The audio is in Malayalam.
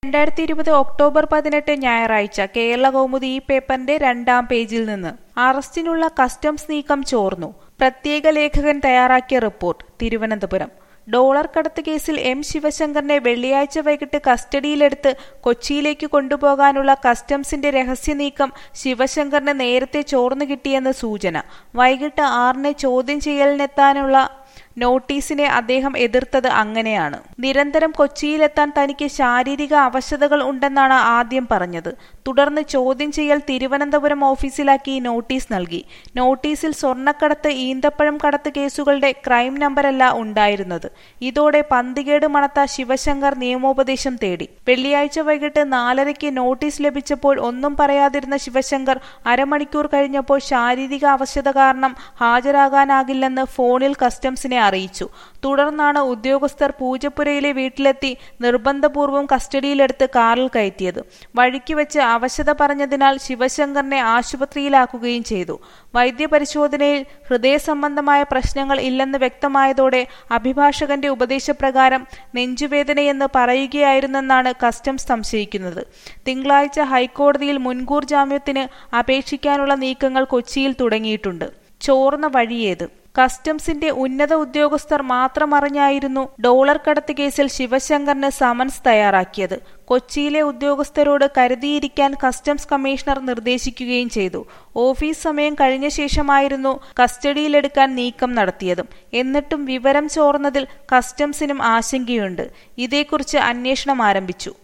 രണ്ടായിരത്തി ഇരുപത് ഒക്ടോബർ പതിനെട്ട് ഞായറാഴ്ച കേരള കൗമുദി ഈ പേപ്പറിന്റെ രണ്ടാം പേജിൽ നിന്ന് അറസ്റ്റിനുള്ള കസ്റ്റംസ് നീക്കം ചോർന്നു പ്രത്യേക ലേഖകൻ തയ്യാറാക്കിയ റിപ്പോർട്ട് തിരുവനന്തപുരം ഡോളർ കടത്ത് കേസിൽ എം ശിവശങ്കറിനെ വെള്ളിയാഴ്ച വൈകിട്ട് കസ്റ്റഡിയിലെടുത്ത് കൊച്ചിയിലേക്ക് കൊണ്ടുപോകാനുള്ള കസ്റ്റംസിന്റെ രഹസ്യ നീക്കം ശിവശങ്കറിന് നേരത്തെ ചോർന്നു കിട്ടിയെന്ന് സൂചന വൈകിട്ട് ആറിന് ചോദ്യം ചെയ്യലിനെത്താനുള്ള നോട്ടീസിനെ അദ്ദേഹം എതിർത്തത് അങ്ങനെയാണ് നിരന്തരം കൊച്ചിയിലെത്താൻ തനിക്ക് ശാരീരിക അവശതകൾ ഉണ്ടെന്നാണ് ആദ്യം പറഞ്ഞത് തുടർന്ന് ചോദ്യം ചെയ്യൽ തിരുവനന്തപുരം ഓഫീസിലാക്കി നോട്ടീസ് നൽകി നോട്ടീസിൽ സ്വർണ്ണക്കടത്ത് ഈന്തപ്പഴം കടത്ത് കേസുകളുടെ ക്രൈം നമ്പരല്ല ഉണ്ടായിരുന്നത് ഇതോടെ പന്തികേട് മണത്ത ശിവശങ്കർ നിയമോപദേശം തേടി വെള്ളിയാഴ്ച വൈകിട്ട് നാലരയ്ക്ക് നോട്ടീസ് ലഭിച്ചപ്പോൾ ഒന്നും പറയാതിരുന്ന ശിവശങ്കർ അരമണിക്കൂർ കഴിഞ്ഞപ്പോൾ ശാരീരിക അവശത കാരണം ഹാജരാകാനാകില്ലെന്ന് ഫോണിൽ കസ്റ്റംസിനെ അറിയിച്ചു തുടർന്നാണ് ഉദ്യോഗസ്ഥർ പൂജപ്പുരയിലെ വീട്ടിലെത്തി നിർബന്ധപൂർവ്വം കസ്റ്റഡിയിലെടുത്ത് കാറിൽ കയറ്റിയത് വഴിക്ക് വെച്ച് അവശത പറഞ്ഞതിനാൽ ശിവശങ്കറിനെ ആശുപത്രിയിലാക്കുകയും ചെയ്തു വൈദ്യപരിശോധനയിൽ ഹൃദയ സംബന്ധമായ പ്രശ്നങ്ങൾ ഇല്ലെന്ന് വ്യക്തമായതോടെ അഭിഭാഷകന്റെ ഉപദേശപ്രകാരം നെഞ്ചുവേദനയെന്ന് പറയുകയായിരുന്നെന്നാണ് കസ്റ്റംസ് സംശയിക്കുന്നത് തിങ്കളാഴ്ച ഹൈക്കോടതിയിൽ മുൻകൂർ ജാമ്യത്തിന് അപേക്ഷിക്കാനുള്ള നീക്കങ്ങൾ കൊച്ചിയിൽ തുടങ്ങിയിട്ടുണ്ട് ചോർന്ന വഴിയേത് കസ്റ്റംസിന്റെ ഉന്നത ഉദ്യോഗസ്ഥർ മാത്രം അറിഞ്ഞായിരുന്നു ഡോളർ കടത്ത് കേസിൽ ശിവശങ്കറിന് സമൻസ് തയ്യാറാക്കിയത് കൊച്ചിയിലെ ഉദ്യോഗസ്ഥരോട് കരുതിയിരിക്കാൻ കസ്റ്റംസ് കമ്മീഷണർ നിർദ്ദേശിക്കുകയും ചെയ്തു ഓഫീസ് സമയം കഴിഞ്ഞ ശേഷമായിരുന്നു കസ്റ്റഡിയിലെടുക്കാൻ നീക്കം നടത്തിയതും എന്നിട്ടും വിവരം ചോർന്നതിൽ കസ്റ്റംസിനും ആശങ്കയുണ്ട് ഇതേക്കുറിച്ച് അന്വേഷണം ആരംഭിച്ചു